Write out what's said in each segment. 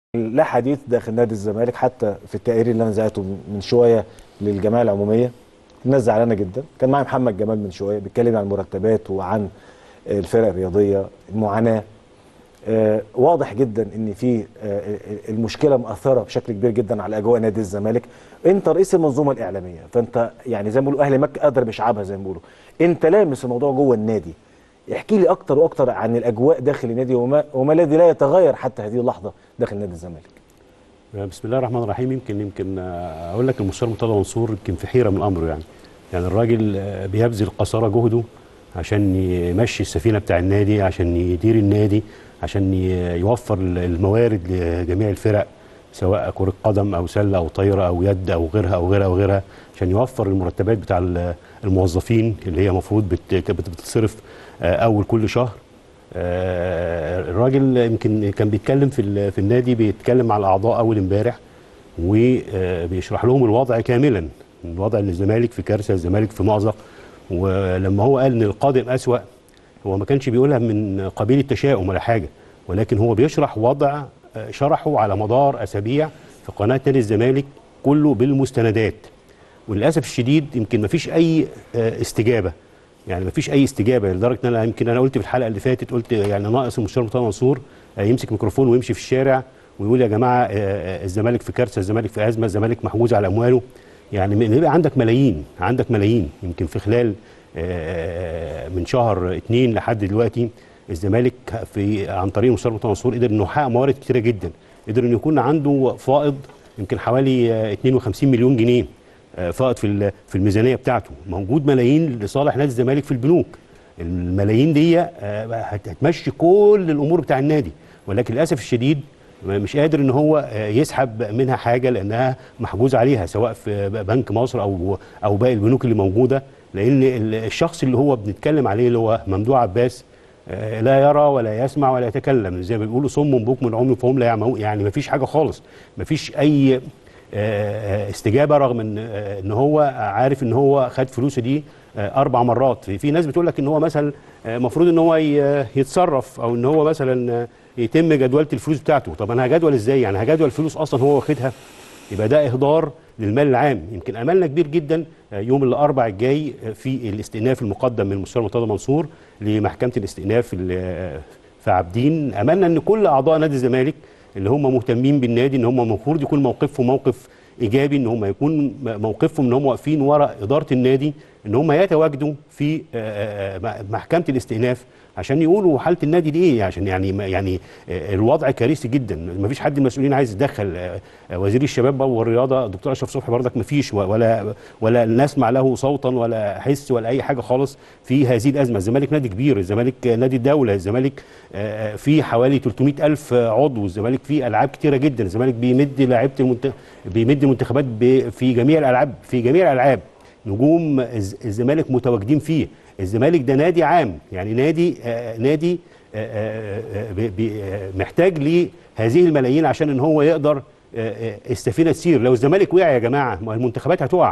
لا حديث داخل نادي الزمالك حتى في التقرير اللي انا زعته من شويه للجمعيه العموميه الناس زعلانه جدا كان معايا محمد جمال من شويه بيتكلم عن المرتبات وعن الفرق الرياضيه المعاناه آه واضح جدا ان في آه المشكله مأثره بشكل كبير جدا على اجواء نادي الزمالك انت رئيس المنظومه الاعلاميه فانت يعني زي ما بيقولوا اهل مكه قدر بشعبها زي ما بيقولوا انت لامس الموضوع جوه النادي احكي لي اكتر واكتر عن الاجواء داخل النادي وما, وما الذي لا يتغير حتى هذه اللحظه داخل نادي الزمالك بسم الله الرحمن الرحيم يمكن يمكن اقول لك المستشار مرتضى منصور يمكن في حيره من امره يعني يعني الراجل بيبذل قصارى جهده عشان يمشي السفينه بتاع النادي عشان يدير النادي عشان يوفر الموارد لجميع الفرق سواء كره قدم او سله او طايره او يد او غيرها او غيرها او غيرها عشان يوفر المرتبات بتاع الموظفين اللي هي المفروض بتتصرف اول كل شهر الراجل يمكن كان بيتكلم في في النادي بيتكلم على الاعضاء اول امبارح وبيشرح لهم الوضع كاملا الوضع ان الزمالك في كارثه الزمالك في مأزق ولما هو قال ان القادم اسوا هو ما كانش بيقولها من قبيل التشاؤم ولا حاجه ولكن هو بيشرح وضع شرحه على مدار اسابيع في قناه نادي الزمالك كله بالمستندات وللاسف الشديد يمكن ما فيش اي استجابه يعني ما فيش اي استجابه لدرجه ان انا يمكن انا قلت في الحلقه اللي فاتت قلت يعني ناقص المستشار مرتضى منصور يمسك ميكروفون ويمشي في الشارع ويقول يا جماعه الزمالك في كارثه الزمالك في ازمه الزمالك محجوز على امواله يعني يبقى عندك ملايين عندك ملايين يمكن في خلال من شهر اتنين لحد دلوقتي الزمالك في عن طريق المستشار مرتضى منصور قدر انه يحقق موارد كتيره جدا قدر انه يكون عنده فائض يمكن حوالي 52 مليون جنيه فائض في في الميزانيه بتاعته موجود ملايين لصالح نادي الزمالك في البنوك الملايين دي هتمشي كل الامور بتاع النادي ولكن للاسف الشديد مش قادر ان هو يسحب منها حاجه لانها محجوز عليها سواء في بنك مصر او او باقي البنوك اللي موجوده لان الشخص اللي هو بنتكلم عليه اللي هو ممدوح عباس لا يرى ولا يسمع ولا يتكلم زي ما بيقولوا صم بكم عمي فهم لا يعملون يعني ما فيش حاجه خالص ما فيش اي استجابه رغم ان ان هو عارف ان هو خد فلوسه دي اربع مرات في ناس بتقول لك ان هو مثلا المفروض ان هو يتصرف او ان هو مثلا يتم جدوله الفلوس بتاعته طب انا هجدول ازاي يعني هجدول الفلوس اصلا هو واخدها يبقى ده اهدار للمال العام يمكن املنا كبير جدا يوم الاربع الجاي في الاستئناف المقدم من المستشار مرتضى منصور لمحكمه الاستئناف في عابدين املنا ان كل اعضاء نادي الزمالك اللي هم مهتمين بالنادي ان هم المفروض يكون موقفهم موقف ايجابي ان هم يكون موقفهم ان هم واقفين ورا اداره النادي ان هم يتواجدوا في محكمه الاستئناف عشان يقولوا حاله النادي دي ايه عشان يعني يعني الوضع كارثي جدا ما فيش حد من المسؤولين عايز يتدخل وزير الشباب والرياضه الدكتور اشرف صبحي بردك ما فيش ولا ولا نسمع له صوتا ولا حس ولا اي حاجه خالص في هذه الازمه الزمالك نادي كبير الزمالك نادي الدوله الزمالك فيه حوالي 300 الف عضو الزمالك فيه العاب كتيره جدا الزمالك بيمد لاعيبه المنت... بيمد منتخبات ب... في جميع الالعاب في جميع الالعاب نجوم الزمالك متواجدين فيه الزمالك ده نادي عام يعني نادي آه نادي آه آه محتاج لهذه الملايين عشان ان هو يقدر السفينه تسير لو الزمالك وقع يا جماعه ما المنتخبات هتقع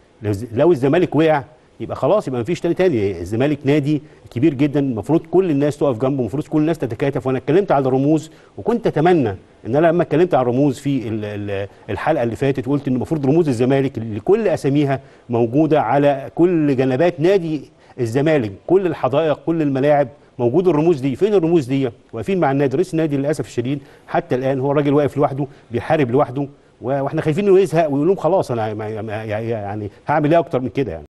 لو الزمالك وقع يبقى خلاص يبقى مفيش تاني تاني الزمالك نادي كبير جدا المفروض كل الناس تقف جنبه المفروض كل الناس تتكاتف وانا اتكلمت على الرموز وكنت اتمنى ان انا لما اتكلمت على الرموز في الحلقه اللي فاتت قلت ان المفروض رموز الزمالك اللي كل اساميها موجوده على كل جنبات نادي الزمالك كل الحدائق كل الملاعب موجود الرموز دي فين الرموز دي واقفين مع النادي رئيس النادي للاسف الشديد حتى الان هو الراجل واقف لوحده بيحارب لوحده واحنا خايفين انه يزهق ويقول لهم خلاص انا يعني هعمل ايه اكتر من كده يعني